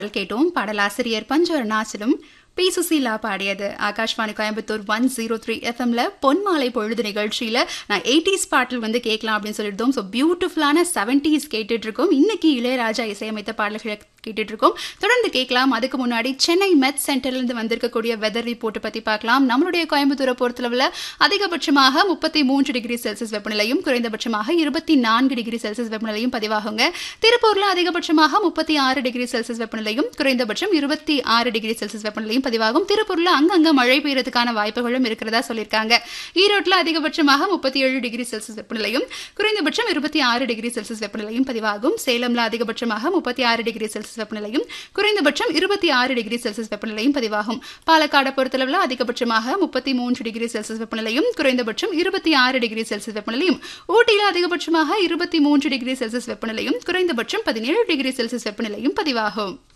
கேட்டோம் பாடலாசிரியர் பஞ்சு அருணாச்சலம் பி சுசீலா பாடியது Akashvani Coimbatore one zero three எஃப்எம்ல பொன்மாலை பொழுது நிகழ்ச்சியில நான் எயிட்டிஸ் பாட்டில் வந்து கேட்கலாம் அப்படின்னு சொல்லியிருந்தோம் ஸோ பியூட்டிஃபுல்லான செவன்டிஸ் கேட்டுட்டு இருக்கோம் இன்னைக்கு இளையராஜா இசையமைத்த பாடல்களை கேட்டுட்டு இருக்கோம் தொடர்ந்து கேட்கலாம் அதுக்கு முன்னாடி சென்னை மெத் சென்டர்ல இருந்து வந்திருக்கக்கூடிய வெதர் ரிப்போர்ட் பத்தி பார்க்கலாம் நம்மளுடைய கோயம்புத்தூரை பொறுத்தளவுல அதிகபட்சமாக முப்பத்தி மூன்று டிகிரி செல்சியஸ் வெப்பநிலையும் குறைந்தபட்சமாக இருபத்தி நான்கு டிகிரி செல்சியஸ் வெப்பநிலையும் பதிவாகுங்க திருப்பூர்ல அதிகபட்சமாக முப்பத்தி ஆறு டிகிரி செல்சியஸ் வெப்பநிலையும் குறைந்தபட்சம் இருபத்தி ஆறு டிகிரி செல்சியஸ் வெப்பநிலையும் பதிவாகும் திருப்பூர்ல அங்கங்க மழை பெய்யறதுக்கான வாய்ப்புகளும் இருக்கிறதா சொல்லியிருக்காங்க ஈரோட்டில் அதிகபட்சமாக முப்பத்தி ஏழு டிகிரி செல்சியஸ் வெப்பநிலையும் குறைந்தபட்சம் இருபத்தி ஆறு டிகிரி செல்சியஸ் வெப்பநிலையும் பதிவாகும் சேலம்ல அதிகபட்சமாக முப்பத்தி ஆறு டிகிரி செல்சியஸ் வெப்பநிலையும் குறைந்தபட்சம் இருபத்தி ஆறு டிகிரி செல்சியஸ் வெப்பநிலையும் பதிவாகும் பாலக்காடை பொறுத்தளவில் அதிகபட்சமாக முப்பத்தி மூன்று டிகிரி செல்சியஸ் வெப்பநிலையும் குறைந்தபட்சம் இருபத்தி ஆறு டிகிரி செல்சியஸ் வெப்பநிலையும் ஊட்டியில் அதிகபட்சமாக இருபத்தி மூன்று டிகிரி செல்சியஸ் வெப்பநிலையும் குறைந்தபட்சம் பதினேழு டிகிரி செல்சியஸ் வெப்பநிலையும் பதிவாகும்